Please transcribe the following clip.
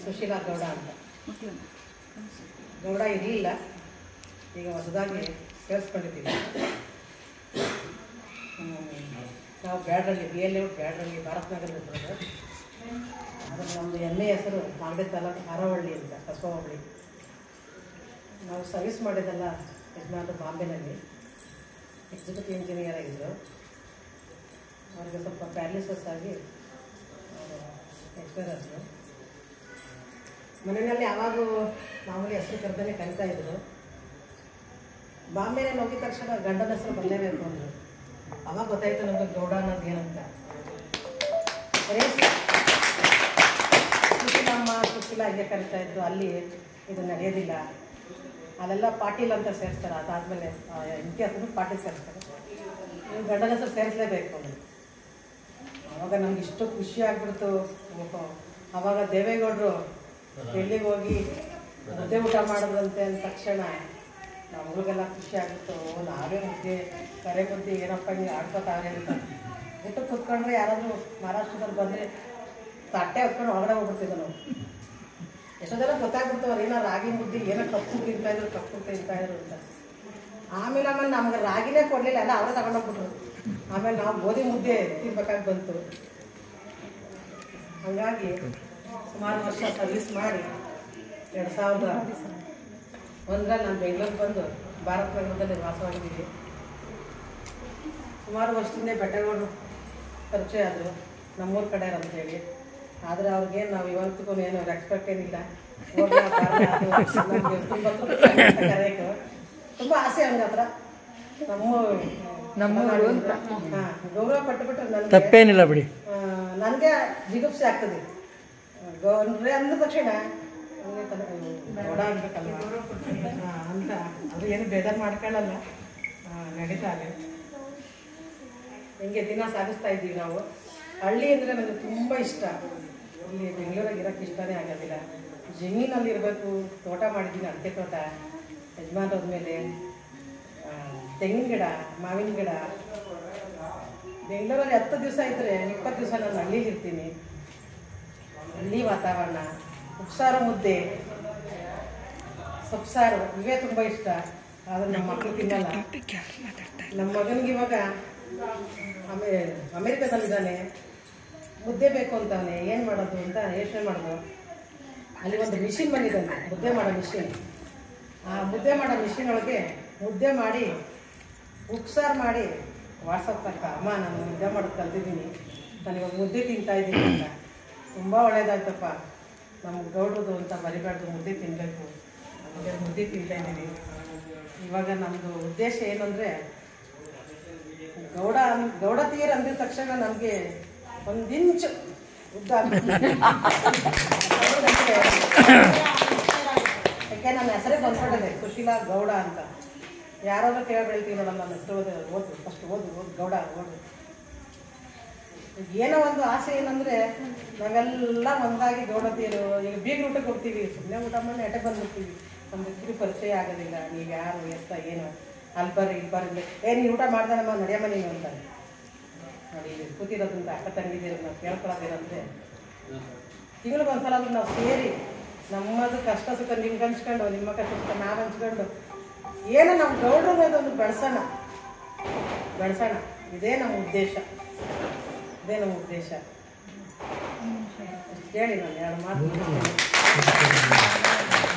ಸುಶೀಲಾ ಗೌಡ ಅಂತ ಗೌಡ ಇರಲಿಲ್ಲ ಈಗ ಹೊಸದಾಗಿ ಸೇರಿಸ್ಕೊಂಡಿದ್ದೀವಿ ಹ್ಮ್. ನಾವು ಬ್ಯಾಡ್ರಲ್ಲಿ ಬಿ ಎಲ್ ಔಟ್ ಬ್ಯಾಡ್ರಲ್ಲಿ ಭಾರತ್ ನಗರದ ಇರೋದು ಅದ್ರ ನಮ್ಮದು ಎಮ್ಮೆ ಹೆಸರು ಮಾಗಡಿ ತಾಲೂಕು ಹಾರವಳ್ಳಿ ಅಂತ ಕಸಬ ಹೋಬಳಿ ನಾವು ಸರ್ವಿಸ್ ಮಾಡಿದ್ದೆಲ್ಲ ಯಜಮಾನರು ಬಾಂಬೆನಲ್ಲಿ ಎಕ್ಸಿಕ್ಯೂಟಿವ್ ಇಂಜಿನಿಯರ್ ಆಗಿದ್ದರು ಅವ್ರಿಗೆ ಸ್ವಲ್ಪ ಪ್ಯಾರಲಿಸಸ್ ಆಗಿ ಅವರು ಎಕ್ಸ್ಪೈರ್ ಆದರು ಮನೆಯಲ್ಲಿ ಯಾವಾಗೂ ಮಾಮೂಲಿ ಹೆಸರು ಕರೆದೇ ಕರಿತಾ ಇದ್ರು ಬಾಂಬೆನಲ್ಲಿ ಹೋಗಿದ ತಕ್ಷಣ ಗಂಡನ ಹೆಸರು ಬರಲೇಬೇಕು ಅಂದರು ಅವಾಗ ಗೊತ್ತಾಯ್ತು ನಮಗೆ ಗೌಡ ಅನ್ನೋದು ಏನಂತ ಬರೀ ಸುಶೀಲಮ್ಮ ಸುಶೀಲ ಹಂಗೆ ಕರಿತಾ ಇದ್ರು ಅಲ್ಲಿ ಇದು ನಡೆಯೋದಿಲ್ಲ ಅಲ್ಲೆಲ್ಲ ಪಾಟೀಲ್ ಅಂತ ಸೇರಿಸ್ತಾರೆ ಅದಾದಮೇಲೆ ಇತಿಹಾಸದ ಪಾಟೀಲ್ ಸೇರಿಸ್ತಾರೆ ನೀವು ಗಂಡನ ಹೆಸರು ಸೇರಿಸಲೇಬೇಕು ಅಂದರು ಅವಾಗ ನಮ್ಗೆ ಇಷ್ಟು ಖುಷಿ ಆಗ್ಬಿಡ್ತು ಓಹೋ. ಅವಾಗ ದೇವೇಗೌಡರು ಡೆಲ್ಲಿಗೆ ಹೋಗಿ ಮುದ್ದೆ ಊಟ ಮಾಡಿದ್ರಂತೆ ಅಂದ ತಕ್ಷಣ ನಮಗಳಿಗೆಲ್ಲ ಖುಷಿ ಆಗಿತ್ತು ಓ, ನಾವೇ ಮುದ್ದೆ ಕರೆ ಮುದ್ದೆ ಏನಪ್ಪ ಹಿಂಗೆ ಆಡ್ಕೋತಾವೆ ಅಂತ ಊಟಕ್ಕೆ ಕುತ್ಕೊಂಡ್ರೆ ಯಾರಾದರೂ ಮಹಾರಾಷ್ಟ್ರದಲ್ಲಿ ಬಂದರೆ ತಟ್ಟೆ ಹೊತ್ಕೊಂಡು ಒಳಗಡೆ ಹೋಗ್ಬಿಡ್ತಿದ್ವು ನಾವು ಎಷ್ಟೋ ಜನ ಗೊತ್ತಾಗ್ಬಿಡ್ತವ್ರು ಏನೋ ರಾಗಿ ಮುದ್ದೆ ಏನೋ ಕಪ್ಪು ತಿಂತಾ ಇದ್ರು ಕಪ್ಪು ತಿಂತಾ ಇದ್ರು ಅಂತ ಆಮೇಲೆ ಆಮೇಲೆ ನಮ್ಗೆ ರಾಗಿನೇ ಕೊಡಲಿಲ್ಲ ಎಲ್ಲ ಅವರೇ ತಗೊಂಡೋಗ್ಬಿಟ್ರು ಆಮೇಲೆ ನಾವು ಗೋಧಿ ಮುದ್ದೆ ತಿನ್ಬೇಕಾಗಿ ಬಂತು ಹಾಗಾಗಿ ಸುಮಾರು ವರ್ಷ ಸರ್ವಿಸ್ ಮಾಡಿ ಎರಡು ಸಾವಿರದ ಒಂದರಲ್ಲಿ ನಾನು ಬೆಂಗಳೂರಿಗೆ ಬಂದು ಭಾರತ ನಗರದಲ್ಲಿ ವಾಸವಾಗಿದ್ದೀವಿ ಸುಮಾರು ವರ್ಷದಿಂದ ಬೆಟ್ಟಗೌಡರು ಪರಿಚಯ ಆದರು ನಮ್ಮೂರ ಕಡೆ ಅಂತೇಳಿ ಆದರೆ ಅವ್ರಿಗೇನು ನಾವು ಇವತ್ತಿಗೂ ಏನು ರೆಸ್ಪೆಕ್ಟ್ ಏನಿಲ್ಲ ಹೋಗ್ಲಾ ಬಾರ್ಲಾ ಅದು ನಮ್ಗೆ ತುಂಬ ತೃಪ್ತಿ ಆಗುತ್ತೆ ಕರೆಯೋಕೆ ತುಂಬ ಆಸೆ ಹಂಗೆ ಹತ್ರ ನಮ್ಮ ನಮ್ಮೂರು ಅಂತ. ಹಾಂ ಗೌರವ ಪಟ್ಟುಬಿಟ್ರೆ ನನಗೆ ತಪ್ಪೇನಿಲ್ಲ ಬಿಡಿ ನನಗೆ ಜಿಗುಪ್ಸೆ ಆಗ್ತದೆ ಗೌಡ್ರೆ ಅಂದ ತಕ್ಷಣ ನನಗೆ ತಲೆ ಅಯ್ಯೋ, ಗೌಡ ಆಗ್ಬೇಕಲ್ವ ಹಾ, ಅಂತ ಅದು ಏನು ಬೇಜಾರು ಮಾಡ್ಕೊಳ್ಳಲ್ಲ ಹಾ, ನಡೀತಾ ಇದೆ ಹಿಂಗೆ ದಿನ ಸಾಗಿಸ್ತಾ ಇದ್ದೀವಿ ನಾವು ಹಳ್ಳಿ ಅಂದರೆ ನನಗೆ ತುಂಬ ಇಷ್ಟ ಇಲ್ಲಿ ಬೆಂಗಳೂರಾಗ ಇರೋಕ್ಕೆ ಇಷ್ಟನೇ ಆಗೋದಿಲ್ಲ ಜಮೀನಲ್ಲಿ ಇರಬೇಕು ತೋಟ ಮಾಡಿದ್ದೀನಿ ಅಡಿಕೆ ತೋಟ ಯಜಮಾನ್ರ ಮೇಲೆ ತೆಂಗಿನ ಗಿಡ ಮಾವಿನ ಗಿಡ ಬೆಂಗಳೂರಲ್ಲಿ ಹತ್ತು ದಿವಸ ಇದ್ದರೆ ಇಪ್ಪತ್ತು ದಿವಸ ನಾನು ಹಳ್ಳಿಲಿ ಇರ್ತೀನಿ ಹಳ್ಳಿ ವಾತಾವರಣ ಉಪ್ಸಾರು ಮುದ್ದೆ ಸೊಪ್ಸಾರು ಇವೇ ತುಂಬ ಇಷ್ಟ ಆದರೆ ನಮ್ಮ ಮಕ್ಕಳು ತಿನ್ನಲ್ಲ ನಮ್ಮ ಮಗನಿಗೆ ಇವಾಗ ಅಮೇ ಅಮೇರಿಕಾದಲ್ಲಿದ್ದಾನೆ ಮುದ್ದೆ ಬೇಕು ಅಂತವನೆ ಏನು ಮಾಡೋದು ಅಂತ ಯೋಚನೆ ಮಾಡೋದು ಅಲ್ಲಿ ಒಂದು ಮಿಷಿನ್ ಬಂದಿದ್ದಾನೆ ಮುದ್ದೆ ಮಾಡೋ ಮಿಷಿನ್ ಆ ಮುದ್ದೆ ಮಾಡೋ ಮಿಷಿನ್ ಒಳಗೆ ಮುದ್ದೆ ಮಾಡಿ ಉಪ್ಸಾರು ಮಾಡಿ ವಾಟ್ಸಪ್ ತಕ್ಕ ಅಮ್ಮ ನಾನು ಮುದ್ದೆ ಮಾಡೋದು ಕಲ್ತಿದ್ದೀನಿ ನಾನು ಇವಾಗ ಮುದ್ದೆ ತಿಂತಾ ಇದ್ದೀನಿ ಅಂತ ತುಂಬ ಒಳ್ಳೇದಾಯ್ತಪ್ಪ ನಮ್ಮ ಗೌಡ್ರದು ಅಂತ ಬರಿಬಾರ್ದು ಮುದ್ದೆ ತಿನ್ನಬೇಕು ನಮಗೆ ಮುದ್ದೆ ತಿಂತಾ ಇದ್ದೀನಿ ಇವಾಗ ನಮ್ಮದು ಉದ್ದೇಶ ಏನಂದರೆ ಗೌಡ ಅನ್ ಗೌಡತಿಯರು ಅಂದಿದ ತಕ್ಷಣ ನಮಗೆ ಒಂದು ಇಂಚು ಉದ್ದ ಆಗ್ಬೇಕು. ಯಾಕೆ ನನ್ನ ಹೆಸರೇ ಬಂದ್ಬಿಟ್ಟಿದೆ ಸುಶೀಲಾ ಗೌಡ ಅಂತ ಯಾರಾದ್ರೂ ಕೇಳಿ ಹೇಳ್ತೀವಿ ನೋಡಮ್ಮ ನನ್ನ ಹೆಸರು ಓದಿ ಓದು ಫಸ್ಟ್ ಓದು ಓದು ಗೌಡ ಓದು ಈಗ ಏನೋ ಒಂದು ಆಸೆ ಏನಂದ್ರೆ ನಾವೆಲ್ಲ ಒಂದಾಗಿ ಗೌಡತಿಯರು ಈಗ ಬೀಗ ಊಟಕ್ಕೆ ಹೋಗ್ತೀವಿ ಸುಮ್ಮನೆ ಊಟ ಮಾಡಿ ನೆಟ್ಟೆ ಬಂದ್ಬಿಡ್ತೀವಿ ನಮ್ಗೆ ತಿರು ಪರಿಚಯ ಆಗೋದಿಲ್ಲ ನೀವು ಯಾರು ಎತ್ತ ಏನು ಅಲ್ಲಿ ಬರ್ರಿ ಇಲ್ಲಿ ಬರ್ರಿ ಏ ನೀನು ಊಟ ಮಾಡ್ದಾನಮ್ಮ ನಡೆಯಮ್ಮ ನೀನು ಅಂತಾರೆ ನೋಡಿ ಇಲ್ಲಿ ಕೂತಿರೋದ್ರಿಂದ ಅಕ್ಕ ತಂಗಿದ್ದೀರ ನಾವು ಕೇಳ್ಕೊಳ್ಳೋದೇನಂದ್ರೆ ತಿಂಗಳಿಗೆ ಒಂದ್ಸಲ ಆದ್ರೂ ನಾವು ಸೇರಿ ನಮ್ಮದು ಕಷ್ಟ ಸುಖ ನಿಮ್ಗೆ ಹಂಚ್ಕೊಂಡು ನಿಮ್ಮ ಕಷ್ಟ ಸುಖ ನಾವು ಹಂಚ್ಕೊಂಡು ಏನೋ ನಮ್ಮ ಗೌಡ್ರಿಗೆ ಅದೊಂದು ಬೆಳೆಸೋಣ ಬೆಳೆಸೋಣ ಇದೇ ನಮ್ಮ ಉದ್ದೇಶ ಇದೇ ನಮ್ಮ ಉದ್ದೇಶ ಇಷ್ಟು ಹೇಳಿ ನಾನು ಎರಡು ಮಾತು ಮುಗಿಸ್ತೇನೆ.